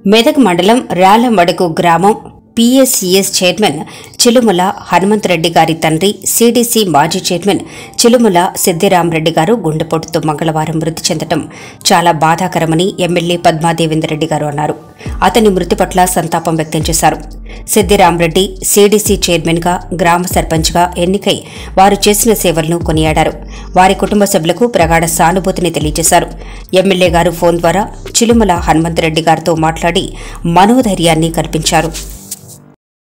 మెదక్ మండలం రాలమడుగు గ్రామం PSCS chairman Chilumula Hanumantha Reddy గారి తండ్రి సిడిసి మాజీ చైర్మన్ చిలుముల సిద్దిరామరెడ్డి గారు గుండెపోటుతో మంగళవారం మృతి చెందడం చాలా బాధాకరమని ఎమ్మెల్యే పద్మాదేవేందర్ గారు అన్నారు అతని మృతి పట్ల సంతాపం వ్యక్తం చేశారు సిద్దిరామరెడ్డి సిడిసి చైర్మన్గా గ్రామ సర్పంచ్గా ఎన్నికై వారు చేసిన సేవలను కొనియాడారు వారి కుటుంబ సభ్యులకు ప్రగాఢ సానుభూతిని తెలియజేశారు ఎమ్మెల్యే గారు ఫోన్ ద్వారా చిలుమల హనుమంతరెడ్డి గారితో మాట్లాడి మనోధైర్యాన్ని కల్పించారు